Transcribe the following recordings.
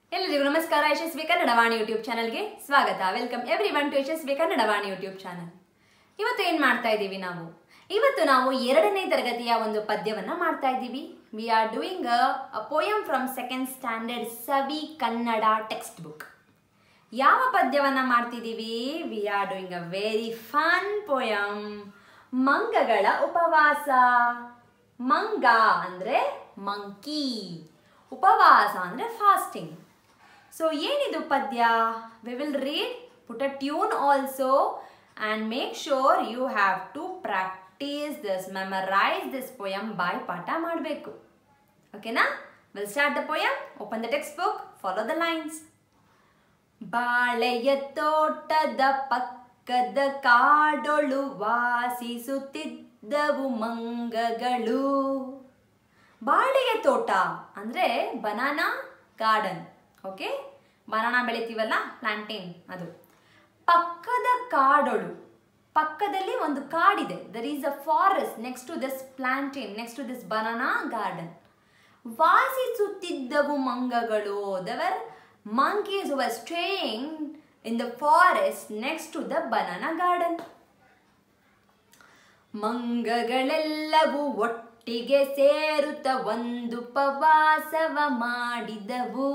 ಎಲ್ಲರಿಗೂ ನಮಸ್ಕಾರ ಯಶಸ್ವಿ ಕನ್ನಡ ವಾಣಿ ಯೂಟ್ಯೂಬ್ ಚಾನಲ್ಗೆ ಸ್ವಾಗತ welcome everyone to Yashaswi Kannada Vani YouTube channel ಇವತ್ತು ಏನು ಮಾಡ್ತಾ ಇದ್ದೀವಿ ನಾವು ಇವತ್ತು ನಾವು ಎರಡನೇ ತರಗತಿಯ ಒಂದು ಪದ್ಯವನ್ನ ಮಾಡ್ತಾ ಇದ್ದೀವಿ we are doing a poem from second standard Savi Kannada textbook ಯಾವ ಪದ್ಯವನ್ನ ಮಾಡ್ತಿದ್ದೀವಿ we are doing a very fun poem ಮಂಗಗಳ ಉಪವಾಸ ಮಂಗ ಅಂದ್ರೆ ಮಂಕಿ ಉಪವಾಸ ಅಂದ್ರೆ ಫಾಸ್ಟಿಂಗ್ ಸೊ ಏನಿದು ಪದ್ಯ we will read put a tune also and make sure you have to practise this memorise this poem by ಪಾಠ ಮಾಡಬೇಕು ಓಕೆನಾ will start the poem open the textbook follow the lines ಬಾಳೆಯ ತೋಟದ ಪಕ್ಕದ ಕಾಡೊಳು ವಾಸಿಸುತ್ತಿದ್ದವು ಮಂಗಗಳು ಬಾಳೆಯ ತೋಟ ಅಂದ್ರೆ ಬನಾನಾ ಗಾರ್ಡನ್ ಓಕೆ ಬನಾನಾ ಬೆಳಿತೀವಲ್ಲ ಪ್ಲಾಂಟೇನ್ ಅದು ಪಕ್ಕದ ಕಾಡೊಳು ಪಕ್ಕದಲ್ಲಿ ಒಂದು ಕಾಡಿದೆ there is a forest next to this plantain next to this banana garden ವಾಸಿಸುತ್ತಿದ್ದವು ಮಂಗಗಳು they were monkeys were staying in the forest next to the banana garden ಮಂಗಗಳೆಲ್ಲವೂ ಒಟ್ಟಿಗೆ ಸೇರುತ್ತ ಒಂದು ಉಪವಾಸವ ಮಾಡಿದವು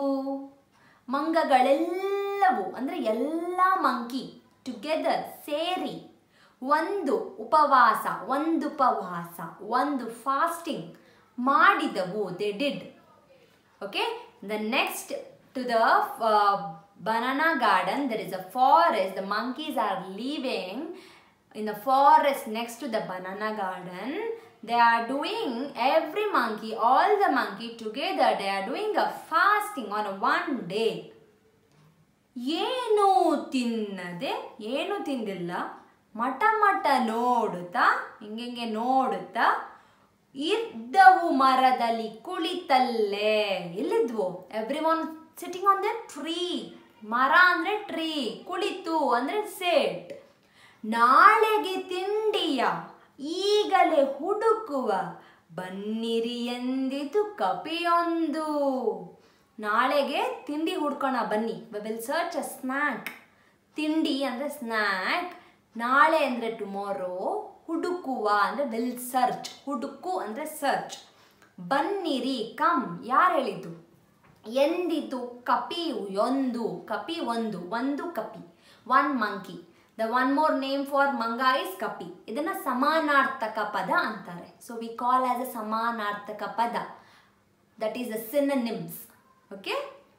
ಮಂಗಗಳೆಲ್ಲವೂ ಅಂದ್ರೆ ಎಲ್ಲ ಮಂಕಿ ಟುಗೆದರ್ ಸೇರಿ ಒಂದು ಉಪವಾಸ ಒಂದು ಉಪವಾಸ ಒಂದು ಫಾಸ್ಟಿಂಗ್ ಮಾಡಿದವು they did okay the next to the uh, banana garden there is a forest the monkeys are living in the forest next to the banana garden they are doing every monkey all the monkey together they are doing a fasting on a one day ಏನು ತಿನ್ನದೆ ಏನು ತಿಂದಿಲ್ಲ ಮಟ ಮಟ ನೋಡುತ್ತಾ ಹಿಂಗೆ ನೋಡುತ್ತಾ ಇದ್ದವು ಮರದಲ್ಲಿ ಕುಳಿತಲ್ಲೇ ಎಲ್ಲಿದ್ವು everyone sitting on the tree ಮರ ಅಂದ್ರೆ ಟ್ರೀ ಕುಳಿತು ಅಂದ್ರೆ ಸೆಟ್ ನಾಳೆಗೆ ತಿಂಡಿಯ ಈಗಲೇ ಹುಡುಕುವ ಬನ್ನಿರಿ ಎಂದಿತು ಕಪಿಯೊಂದು ನಾಳೆಗೆ ತಿಂಡಿ ಹುಡ್ಕೋಣ ಬನ್ನಿ ವಿಲ್ ಸರ್ಚ್ ಅ ಸ್ನ್ಯಾಕ್ ತಿಂಡಿ ಅಂದ್ರೆ ಸ್ನ್ಯಾಕ್ ನಾಳೆ ಅಂದ್ರೆ ಟುಮಾರೋ ಹುಡುಕುವ ಅಂದ್ರೆ ವಿಲ್ ಸರ್ಚ್ ಹುಡುಕು ಅಂದ್ರೆ ಸರ್ಚ್ ಬನ್ನಿರಿ ಕಮ್ ಯಾರು ಹೇಳಿದ್ದು ಎಂದಿತು ಕಪಿ ಒಂದು ಕಪಿ ಒಂದು ಒಂದು ಕಪಿ one monkey the one more name for ಮಂಗ ಇಸ್ ಕಪಿ ಇದನ್ನ ಸಮಾನಾರ್ಥಕ ಪದ ಅಂತಾರೆ so we call as a ಸಮಾನಾರ್ಥಕ ಪದ that is a synonyms okay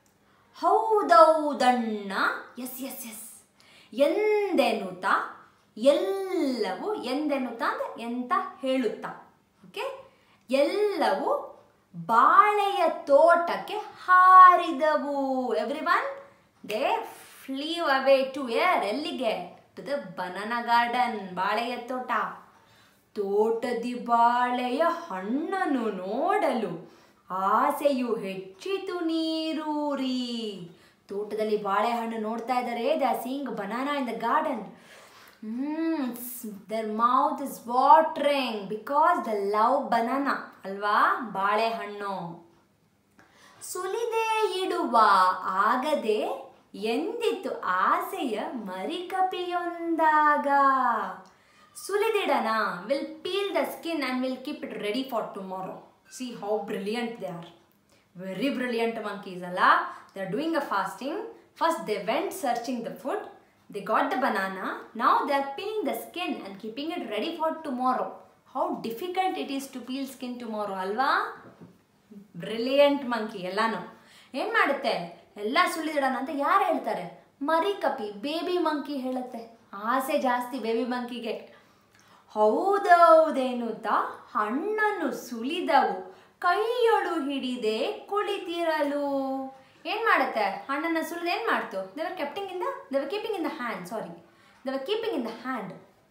ಹೌದೌದಣ್ಣ ಎಸ್ ಎಸ್ ಎಸ್ ಎಂದೆನುತ ಎಲ್ಲವೂ ಎಂದೆನ್ನುತ್ತಾ ಅಂದ್ರೆ ಎಂತ ಹೇಳುತ್ತಾ ಓಕೆ ಎಲ್ಲವೂ ಬಾಳೆಯ ತೋಟಕ್ಕೆ ಹಾರಿದವು everyone they flew away to where ಎಲ್ಲಿಗೆ ಟು ದ ಬನಾನಾ ಗಾರ್ಡನ್ ಬಾಳೆಯ ತೋಟ ತೋಟದಿ ಬಾಳೆಯ ಹಣ್ಣನ್ನು ನೋಡಲು ಆಸೆಯು ಹೆಚ್ಚಿತು ನೀರೂರಿ ತೋಟದಲ್ಲಿ ಬಾಳೆಹಣ್ಣು ನೋಡ್ತಾ ಇದ್ದಾರೆ the seeing banana in the garden hmm their mouth is watering because they love banana ಅಲ್ವಾ ಬಾಳೆಹಣ್ಣು ಸುಲಿದೆ ಇಡುವ ಆಗದೆ ಎಂದಿತು ಆಸೆಯ ಮರಿಕಪಿಯೊಂದಾಗ ಸುಲಿದಿಡನ will peel the skin and will keep it ready for tomorrow see how brilliant they are very brilliant monkeys ಅಲ್ಲ they are doing a fasting first they went searching the food they got the banana now they are peeling the skin and keeping it ready for tomorrow how difficult it is to peel skin tomorrow ಅಲ್ವಾ brilliant monkey ಎಲ್ಲಾನು ಏನ್ ಮಾಡುತ್ತೆ ಎಲ್ಲ ಸುಳಿದಿಡೋಣ ಅಂತ ಯಾರು ಹೇಳ್ತಾರೆ ಮರಿ ಕಪಿ ಬೇಬಿ ಮಂಕಿ ಹೇಳುತ್ತೆ ಆಸೆ ಜಾಸ್ತಿ ಬೇಬಿ ಮಂಕಿಗೆ ಹೌದೌದೇನುತ್ತ ಹಣ್ಣನ್ನು ಸುಲಿದವು ಕೈಯೊಳು ಹಿಡಿದೆ ಕುಳಿತಿರಲು ಏನ್ ಮಾಡುತ್ತೆ ಹಣ್ಣನ್ನ ಸುಲಿದು ಏನ್ ಮಾಡ್ತು they were keeping in the they were keeping in the hand sorry they were keeping in the hand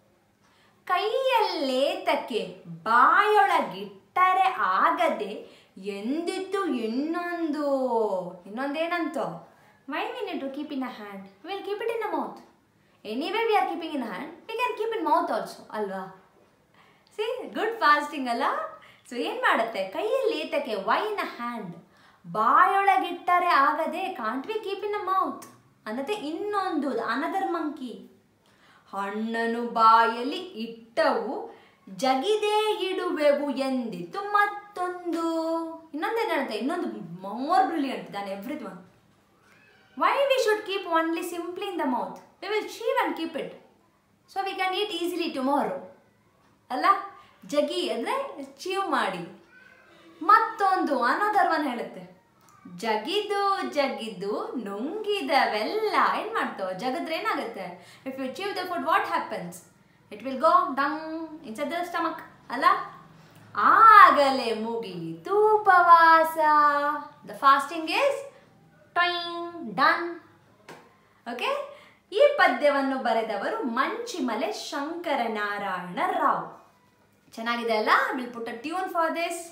ಕೈಯಲ್ಲೇತಕ್ಕೆ ಬಾಯೊಳಗಿಟ್ಟರೆ ಆಗದೆ ಎಂದಿತ್ತು ಇನ್ನೊಂದು ಇನ್ನೊಂದೇನಂತು why we need to keep in a hand will keep it in the mouth anyway we are keeping in hand we can keep in mouth also ಅಲ್ವಾ see good fasting ಅಲ್ಲ so ಏನು ಮಾಡುತ್ತೆ ಕೈಯಲ್ಲಿ ಏತಕ್ಕೆ ವೈ ಇನ್ ಅ ಹ್ಯಾಂಡ್ ಬಾಯೊಳಗಿಟ್ಟರೆ ಆಗದೆ can't we keep in the mouth ಅನ್ನತ್ತೆ ಇನ್ನೊಂದು ಅನದರ್ ಮಂಕಿ ಹಣ್ಣನು ಬಾಯಲ್ಲಿ ಇಟ್ಟವು ಜಗಿದೇ ಇಡುವೆವು ಎಂದಿತು ಮತ್ತೊಂದು ಇನ್ನೊಂದೇನು ಹೇಳುತ್ತೆ ಇನ್ನೊಂದು more brilliant than everyone why we should keep only simply in the mouth we will chew and keep it so we can eat easily tomorrow ಅಲ್ಲ ಜಗಿ ಅಂದರೆ ಚೀವ್ ಮಾಡಿ ಮತ್ತೊಂದು ಅನ್ನೋದರ್ ಒನ್ ಹೇಳುತ್ತೆ ಜಗಿದು ಜಗಿದು ನುಂಗಿದವೆಲ್ಲ ಏನು ಮಾಡ್ತಾವ ಜಗದ್ರೆ ಏನಾಗುತ್ತೆ if you chew the food what happens it will go down inside the stomach ಅಲ್ಲ ಆಗಲೇ ಮುಗಿಯಿತು ಉಪವಾಸ the fasting is time done okay ಈ ಪದ್ಯವನ್ನು ಬರೆದವರು ಮಂಚಿಮಲೆ ಶಂಕರನಾರಾಯಣ ರಾವ್ ಚೆನ್ನಾಗಿದೆ ಅಲ್ಲ will put a tune for this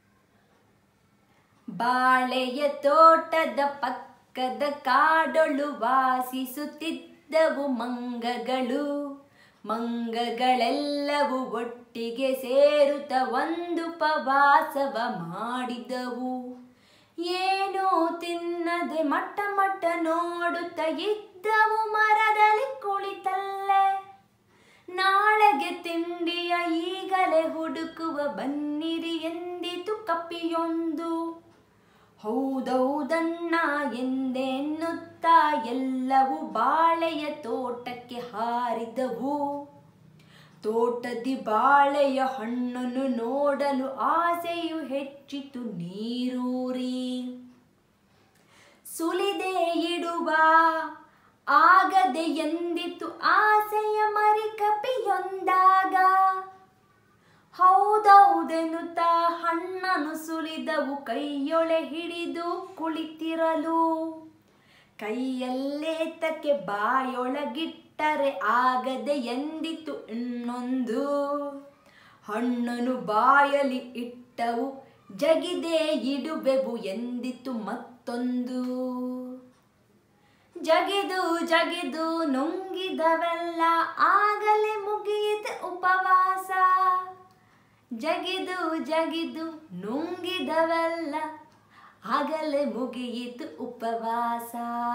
ಬಾಳೆಯ ತೋಟದ ಪಕ್ಕದ ಕಾಡೊಳು ವಾಸಿಸುತ್ತಿದ್ದವು ಮಂಗಗಳು ಮಂಗಗಳೆಲ್ಲವೂ ಒಟ್ಟಿಗೆ ಸೇರುತ್ತ ಒಂದು ಪವಾಸವ ಮಾಡಿದವು ಏನೂ ತಿನ್ನದೆ ಮಟ್ಟ ಮಟ್ಟ ನೋಡುತ್ತ ಇದ್ದವು ಮರದಲ್ಲಿ ಕುಳಿತಲ್ಲೇ ನಾಳೆಗೆ ತಿಂಡಿಯ ಈಗಲೇ ಹುಡುಕುವ ಬನ್ನಿರಿ ಎಂದಿತು ಕಪಿಯೊಂದು ಹೌದೌದಣ್ಣ ಎಂದೆನ್ನುತ್ತಾ ಎಲ್ಲವೂ ಬಾಳೆಯ ತೋಟಕ್ಕೆ ಹಾರಿದವು ತೋಟದಿ ಬಾಳೆಯ ಹಣ್ಣನ್ನು ನೋಡಲು ಆಸೆಯು ಹೆಚ್ಚಿತು ನೀರೂರಿ ಸುಲಿದೆ ಇಡುವ ಆಗದೆ ಎಂದಿತು ಆಸೆಯ ಮರಿ ಕಪಿಯೊಂದಾಗ ಹೌದೌದೆನ್ನುತ್ತಾ ಹಣ್ಣನ್ನು ಸುಲಿದವು ಕೈಯೊಳೆ ಹಿಡಿದು ಕುಳಿತಿರಲು ಕೈಯಲ್ಲೇತಕ್ಕೆ ಬಾಯೊಳಗಿಟ್ಟರೆ ಆಗದೆ ಎಂದಿತು ಇನ್ನೊಂದು ಹಣ್ಣನು ಬಾಯಲಿ ಇಟ್ಟವು ಜಗಿದೆ ಇಡುವೆವು ಎಂದಿತು ಮತ್ತೊಂದು ಜಗಿದು ಜಗಿದು ನುಂಗಿದವೆಲ್ಲ ಆಗಲೇ ಮುಗಿಯಿತು ಉಪವಾಸ ಜಗಿದು ಜಗಿದು ನುಂಗಿದವೆಲ್ಲ ಆಗಲೇ ಮುಗಿಯಿತು ಉಪವಾಸ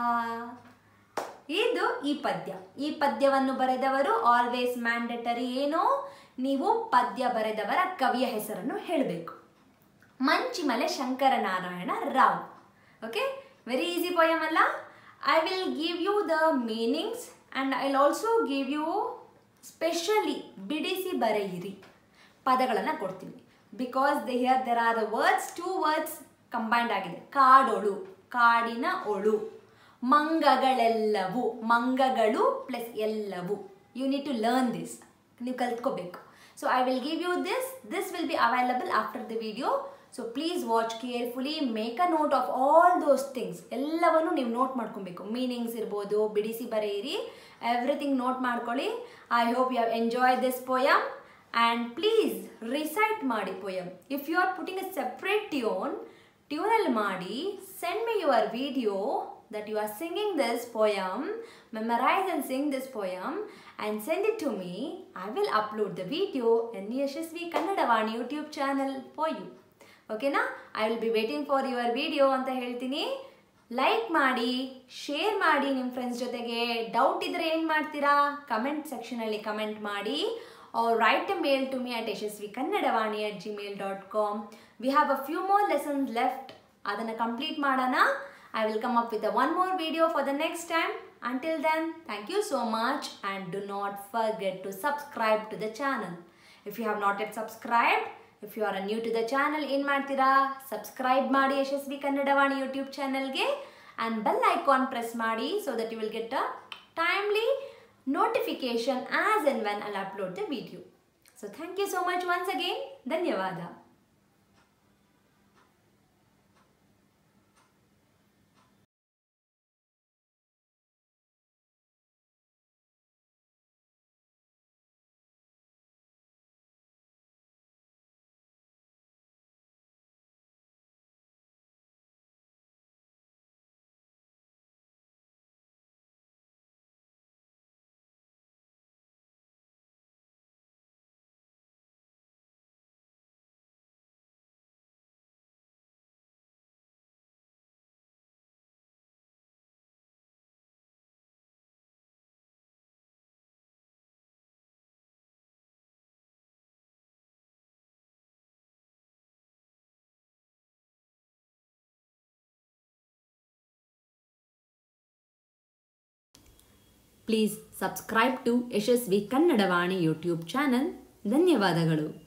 ಇದು ಈ ಪದ್ಯ ಈ ಪದ್ಯವನ್ನು ಬರೆದವರು ಆಲ್ವೇಸ್ ಮ್ಯಾಂಡೇಟರಿ ಏನು ನೀವು ಪದ್ಯ ಬರೆದವರ ಕವಿಯ ಹೆಸರನ್ನು ಹೇಳಬೇಕು Manchimale Shankaranarayana Rao okay very easy poem ಅಲ್ಲ I will give you the meanings and I will also give you specially ಬಿಡಿಸಿ ಬರೆಯಿರಿ ಪದಗಳನ್ನು ಕೊಡ್ತೀನಿ because they here there are the words two words combined ಆಗಿದೆ ಕಾಡೊಳು ಕಾಡಿನ ಒಳು ಮಂಗಗಳೆಲ್ಲವು ಮಂಗಗಳು ಪ್ಲಸ್ ಎಲ್ಲವು you need to learn this ನೀವು ಕಲ್ತ್ಕೋಬೇಕು so I will give you this this will be available after the video so please watch carefully make a note of all those things ಎಲ್ಲವನ್ನು ನೀವು ನೋಟ್ ಮಾಡ್ಕೊಬೇಕು meanings ಇರ್ಬೋದು ಬಿಡಿಸಿ ಬರೆಯಿರಿ everything note ಮಾಡ್ಕೊಳ್ಳಿ I hope you have enjoy this poem and please recite ಮಾಡಿ poem if you are putting a separate tune ಟ್ಯೂನಲ್ಲಿ ಮಾಡಿ send me your video that you are singing this poem, memorize and sing this poem and send it to me. I will upload the video in Yashasvi Kannadavani YouTube channel for you. ಓಕೆನಾ I will be waiting for your video ಅಂತ ಹೇಳ್ತೀನಿ like ಮಾಡಿ share ಮಾಡಿ ನಿಮ್ಮ friends ಜೊತೆಗೆ doubt ಇದ್ರೆ ಏನು ಮಾಡ್ತೀರಾ ಕಮೆಂಟ್ ಸೆಕ್ಷನಲ್ಲಿ ಕಮೆಂಟ್ ಮಾಡಿ or write a mail to me at yashasvikannadavani at gmail.com. We have a few more lessons left. ಅದನ್ನು ಕಂಪ್ಲೀಟ್ ಮಾಡೋಣ I will come up with one more video for the next time until then thank you so much and do not forget to subscribe to the channel if you have not yet subscribed if you are a new to the channel ಏನು ಮಾಡ್ತೀರಾ subscribe ಮಾಡಿ Yashaswi Kannadavani YouTube ಚಾನಲ್ಗೆ and bell icon press ಮಾಡಿ so that you will get a timely notification as and when I'll upload the video. So thank you so much once again. Dhanyavada. Please subscribe to Yashaswi Kannadavani YouTube channel ಧನ್ಯವಾದಗಳು